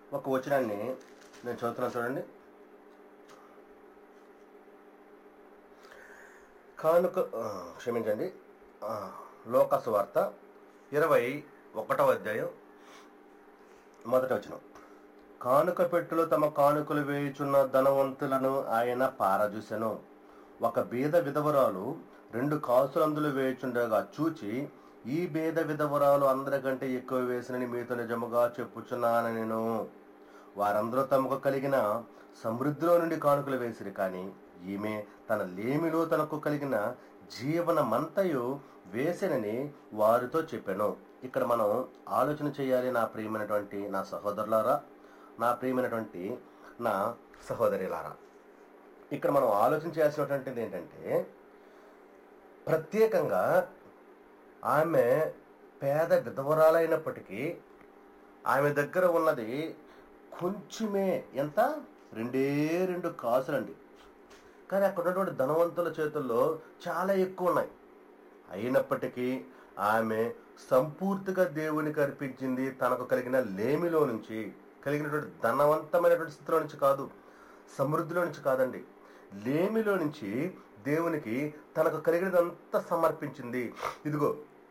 ఒక వచనాన్ని నేను చదువుతున్నాను చూడండి కానుక ఆ, క్షమించండి ఆ, లోకాసు వార్త ఇరవై ఒకటవ అధ్యాయం మొదట వచనం కానుక పెట్టులో తమ కానుకలు వేయుచున్న ధనవంతులను ఆయన పారజూసెను ఒక బీద విధవరాలు రెండు కాసులందులు వేయుచుండగా చూచి ఈ బీద విధవరాలు అందరికంటే ఎక్కువ వేసినని మీతో నిజముగా చెప్పుచున్నాను నేను వారందరూ తమకు కలిగిన సమృద్ధిలో నుండి కానుకలు వేసిరి కానీ ఈమె తన లేమిలో తనకు కలిగిన జీవనమంతయు వేసెనని వారితో చెప్పాను ఇక్కడ మనం ఆలోచన చేయాలి నా ప్రియమైనటువంటి నా సహోదరులారా నా ప్రియమైనటువంటి నా సహోదరిలారా ఇక్కడ మనం ఆలోచన చేయాల్సినటువంటిది ఏంటంటే ప్రత్యేకంగా ఆమె పేద విధవరాలైనప్పటికీ ఆమె దగ్గర ఉన్నది కొంచెమే ఎంత రెండే రెండు కాసులండి కానీ అక్కడ ఉన్నటువంటి ధనవంతుల చేతుల్లో చాలా ఎక్కువ ఉన్నాయి అయినప్పటికీ ఆమె సంపూర్తిగా దేవునికి అర్పించింది తనకు కలిగిన లేమిలో నుంచి కలిగినటువంటి ధనవంతమైనటువంటి స్థితిలో నుంచి కాదు సమృద్ధిలో నుంచి కాదండి లేమిలో నుంచి దేవునికి తనకు కలిగినదంతా సమర్పించింది ఇదిగో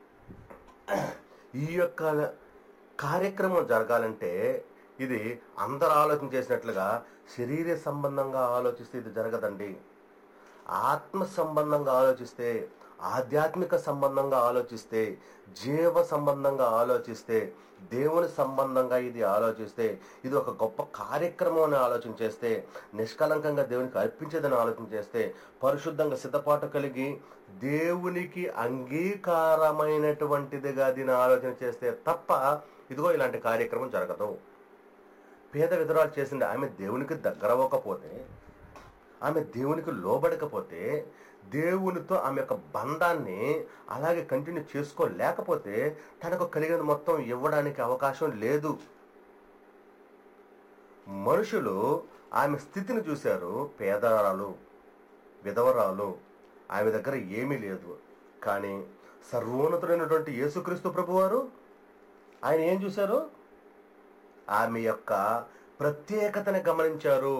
ఈ యొక్క కార్యక్రమం జరగాలంటే ఇది అందరు ఆలోచన చేసినట్లుగా శరీర సంబంధంగా ఆలోచిస్తే ఇది జరగదండి ఆత్మ సంబంధంగా ఆలోచిస్తే ఆధ్యాత్మిక సంబంధంగా ఆలోచిస్తే జీవ సంబంధంగా ఆలోచిస్తే దేవుని సంబంధంగా ఇది ఆలోచిస్తే ఇది ఒక గొప్ప కార్యక్రమం అని ఆలోచన చేస్తే నిష్కలంకంగా దేవునికి అర్పించేదని ఆలోచన చేస్తే పరిశుద్ధంగా సిద్ధపాటు కలిగి దేవునికి అంగీకారమైనటువంటిదిగా దీని ఆలోచన చేస్తే తప్ప ఇదిగో ఇలాంటి కార్యక్రమం జరగదు పేద విధురాలు చేసింది ఆమె దేవునికి దగ్గర అవ్వకపోతే ఆమె దేవునికి లోబడకపోతే దేవునితో ఆమె యొక్క బంధాన్ని అలాగే కంటిన్యూ చేసుకోలేకపోతే తనకు కలిగిన మొత్తం ఇవ్వడానికి అవకాశం లేదు మనుషులు ఆమె స్థితిని చూశారు పేదరాలు విధవరాలు ఆమె దగ్గర ఏమీ లేదు కానీ సర్వోన్నతుడైనటువంటి యేసుక్రీస్తు ప్రభువారు ఆయన ఏం చూశారు ఆమె యొక్క ప్రత్యేకతని గమనించారు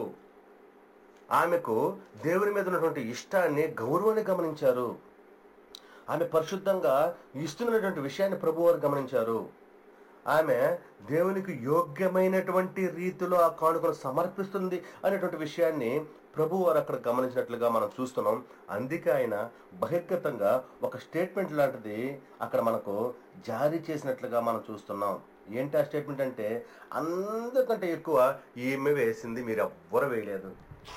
ఆమెకు దేవుని మీద ఉన్నటువంటి ఇష్టాన్ని గౌరవాన్ని గమనించారు ఆమె పరిశుద్ధంగా ఇస్తున్నటువంటి విషయాన్ని ప్రభువారు గమనించారు ఆమె దేవునికి యోగ్యమైనటువంటి రీతిలో ఆ కానుకను సమర్పిస్తుంది అనేటువంటి విషయాన్ని ప్రభు వారు అక్కడ గమనించినట్లుగా మనం చూస్తున్నాం అందుకే ఆయన బహిర్గతంగా ఒక స్టేట్మెంట్ లాంటిది అక్కడ మనకు జారీ చేసినట్లుగా మనం చూస్తున్నాం ఏంటి ఆ స్టేట్మెంట్ అంటే అందరికంటే ఎక్కువ ఈమె వేసింది మీరు ఎవ్వరు వేయలేదు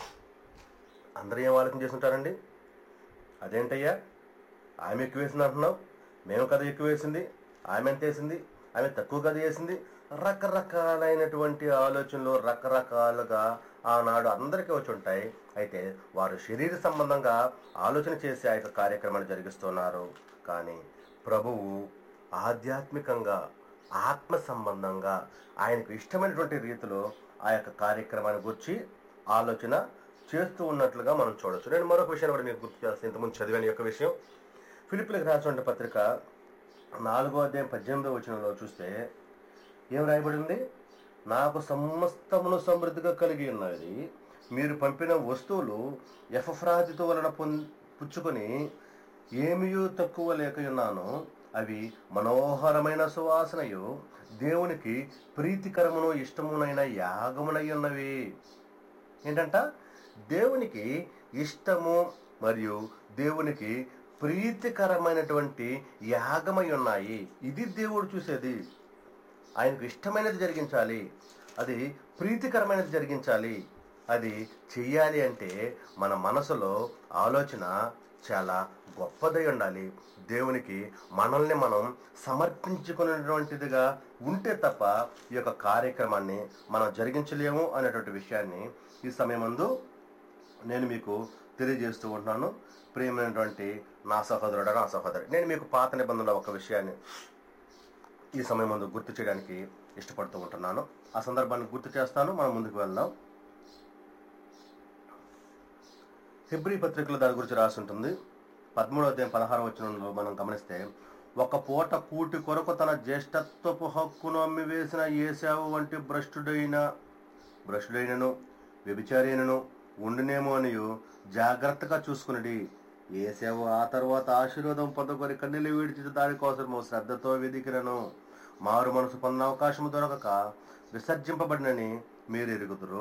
అందరూ ఏం ఆలోచన చేస్తుంటారండి అదేంటయ్యా ఆమె ఎక్కువ వేసింది అంటున్నావు మేము కదా ఎక్కువ వేసింది ఆమె ఎంత వేసింది ఆమె తక్కువ కదా వేసింది రకరకాలైనటువంటి ఆలోచనలు రకరకాలుగా ఆనాడు అందరికీ వచ్చి ఉంటాయి అయితే వారు శరీర సంబంధంగా ఆలోచన చేసి ఆ యొక్క కార్యక్రమాన్ని జరిగిస్తున్నారు కానీ ప్రభువు ఆధ్యాత్మికంగా ఆత్మ సంబంధంగా ఆయనకు ఇష్టమైనటువంటి రీతిలో ఆ యొక్క కార్యక్రమాన్ని గురించి ఆలోచన చేస్తూ ఉన్నట్లుగా మనం చూడొచ్చు నేను మరొక విషయాన్ని కూడా మీకు గుర్తు చేస్తాను ఇంతకుముందు చదివాను ఈ యొక్క విషయం ఫిలిపిలకు రాసినటువంటి పత్రిక నాలుగో అధ్యాయం పద్దెనిమిదో వచనంలో చూస్తే ఏం రాయబడింది నాకు సమస్తమును సమృద్ధిగా కలిగి ఉన్నది మీరు పంపిన వస్తువులు ఎఫ్రాజితో వలన పొం పుచ్చుకొని ఏమియూ తక్కువ లేకయున్నాను అవి మనోహరమైన సువాసనయు దేవునికి ప్రీతికరమును ఇష్టమునైన యాగమునై ఉన్నవి ఏంటంట దేవునికి ఇష్టము మరియు దేవునికి ప్రీతికరమైనటువంటి యాగమై ఉన్నాయి ఇది దేవుడు చూసేది ఆయనకు ఇష్టమైనది జరిగించాలి అది ప్రీతికరమైనది జరిగించాలి అది చెయ్యాలి అంటే మన మనసులో ఆలోచన చాలా గొప్పదై ఉండాలి దేవునికి మనల్ని మనం సమర్పించుకునేటువంటిదిగా ఉంటే తప్ప ఈ యొక్క కార్యక్రమాన్ని మనం జరిగించలేము అనేటువంటి విషయాన్ని ఈ సమయమందు నేను మీకు తెలియజేస్తూ ఉంటున్నాను ప్రియమైనటువంటి నా సహోదరుడు నా సహోదరి నేను మీకు పాత నిబంధనలో ఒక విషయాన్ని ఈ సమయం ముందు గుర్తు చేయడానికి ఇష్టపడుతూ ఉంటున్నాను ఆ సందర్భాన్ని గుర్తు చేస్తాను మనం ముందుకు వెళ్దాం హెబ్రి పత్రికలో దాని గురించి రాసి ఉంటుంది పదమూడవ అధ్యాయం పదహారవ వచనంలో మనం గమనిస్తే ఒక పూట కూటి కొరకు తన జ్యేష్ఠత్వపు హక్కును అమ్మివేసిన ఏసావు వంటి భ్రష్టుడైన భ్రష్టుడైనను వ్యభిచారైనను ఉండునేమో అనియు జాగ్రత్తగా చూసుకునడి ఏసావు ఆ తర్వాత ఆశీర్వాదం పొందకొని కన్నీళ్ళు విడిచి దానికోసము శ్రద్ధతో వెదికినను మారు మనసు పొందిన అవకాశం దొరకక విసర్జింపబడినని మీరు ఎరుగుదురు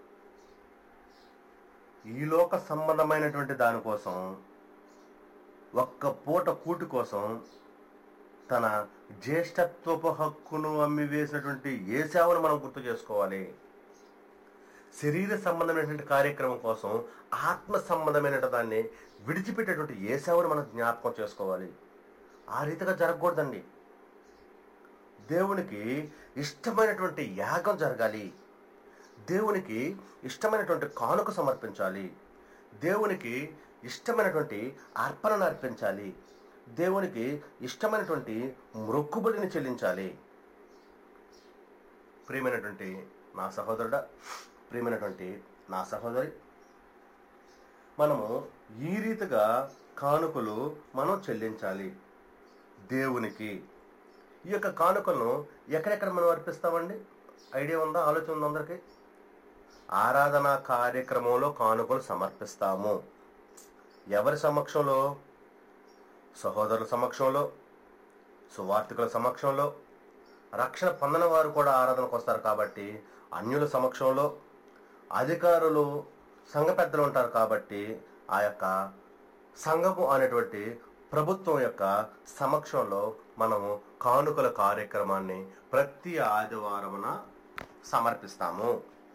ఈ లోక సంబంధమైనటువంటి దానికోసం ఒక్క పూట కూటి కోసం తన జ్యేష్ఠత్వపు హక్కును అమ్మివేసినటువంటి ఏ సేవను మనం గుర్తు చేసుకోవాలి శరీర సంబంధమైనటువంటి కార్యక్రమం కోసం ఆత్మ సంబంధమైన దాన్ని విడిచిపెట్టేటువంటి ఏ సేవను మనం జ్ఞాపకం చేసుకోవాలి ఆ రీతిగా జరగకూడదండి దేవునికి ఇష్టమైనటువంటి యాగం జరగాలి దేవునికి ఇష్టమైనటువంటి కానుక సమర్పించాలి దేవునికి ఇష్టమైనటువంటి అర్పణను అర్పించాలి దేవునికి ఇష్టమైనటువంటి మొక్కుబడిని చెల్లించాలి ప్రియమైనటువంటి నా సహోదరుడా ప్రియమైనటువంటి నా సహోదరి మనము ఈ రీతిగా కానుకలు మనం చెల్లించాలి దేవునికి ఈ యొక్క కానుకలను ఎక్కడెక్కడ మనం అర్పిస్తామండి ఐడియా ఉందా ఆలోచన ఉందా అందరికీ ఆరాధనా కార్యక్రమంలో కానుకలు సమర్పిస్తాము ఎవరి సమక్షంలో సహోదరుల సమక్షంలో సువార్థికుల సమక్షంలో రక్షణ పొందిన వారు కూడా ఆరాధనకు వస్తారు కాబట్టి అన్యుల సమక్షంలో అధికారులు సంఘ పెద్దలు ఉంటారు కాబట్టి ఆ యొక్క సంఘము అనేటువంటి ప్రభుత్వం యొక్క సమక్షంలో మనము కానుకల కార్యక్రమాన్ని ప్రతి ఆదివారమున సమర్పిస్తాము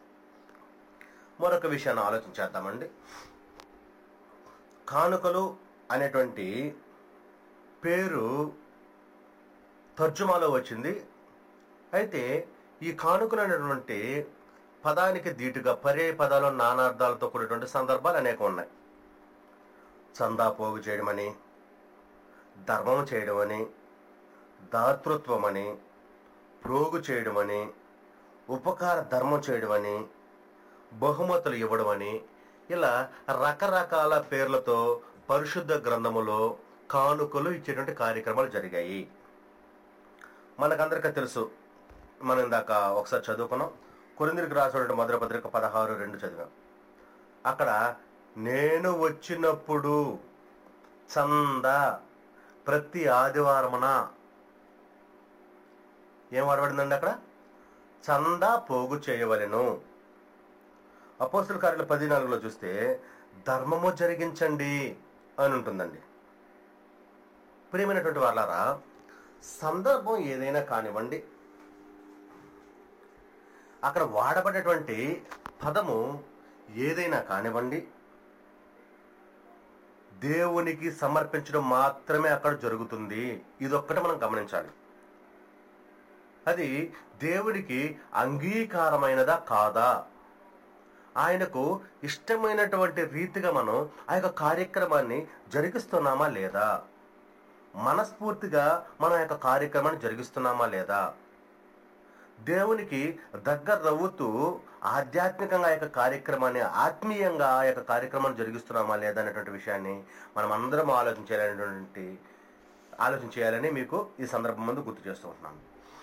మరొక విషయాన్ని ఆలోచించేద్దామండి కానుకలు అనేటువంటి పేరు తర్జుమాలో వచ్చింది అయితే ఈ కానుకలు అనేటువంటి పదానికి ధీటుగా పర్యాయ పదాలు నానార్థాలతో కూడినటువంటి సందర్భాలు అనేక ఉన్నాయి చందా పోగు చేయడమని ధర్మం చేయడమని దాతృత్వమని ప్రోగు చేయడమని ఉపకార ధర్మం చేయడమని బహుమతులు ఇవ్వడమని ఇలా రకరకాల పేర్లతో పరిశుద్ధ గ్రంథములో కానుకలు ఇచ్చేటువంటి కార్యక్రమాలు జరిగాయి మనకందరికీ తెలుసు మనం ఇందాక ఒకసారి చదువుకున్నాం కొరిందిరికి రాసినటువంటి మొదటి పత్రిక పదహారు రెండు చదివాం అక్కడ నేను వచ్చినప్పుడు చంద ప్రతి ఆదివారమున ఏం వాడబడిందండి అక్కడ చందా పోగు చేయవలెను అపోస్తుల కార్యాలు పది నాలుగులో చూస్తే ధర్మము జరిగించండి అని ఉంటుందండి ప్రియమైనటువంటి వాళ్ళారా సందర్భం ఏదైనా కానివ్వండి అక్కడ వాడబడేటువంటి పదము ఏదైనా కానివ్వండి దేవునికి సమర్పించడం మాత్రమే అక్కడ జరుగుతుంది ఇదొక్కటి మనం గమనించాలి అది దేవుడికి అంగీకారమైనదా కాదా ఆయనకు ఇష్టమైనటువంటి రీతిగా మనం ఆ యొక్క కార్యక్రమాన్ని జరిగిస్తున్నామా లేదా మనస్ఫూర్తిగా మనం ఆ యొక్క కార్యక్రమాన్ని జరిగిస్తున్నామా లేదా దేవునికి దగ్గర రవ్వుతూ ఆధ్యాత్మికంగా ఆ యొక్క కార్యక్రమాన్ని ఆత్మీయంగా ఆ యొక్క కార్యక్రమాన్ని జరిగిస్తున్నామా లేదా అనేటువంటి విషయాన్ని మనం అందరం ఆలోచించాలనేటువంటి ఆలోచించేయాలని మీకు ఈ సందర్భం ముందు గుర్తు చేస్తూ ఉంటున్నాను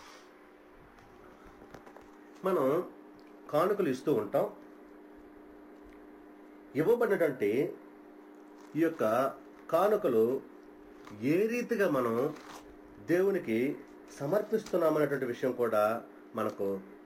మనం కానుకలు ఇస్తూ ఉంటాం ఇవ్వబడినటువంటి ఈ యొక్క కానుకలు ఏ రీతిగా మనం దేవునికి సమర్పిస్తున్నామనేటువంటి విషయం కూడా మనకు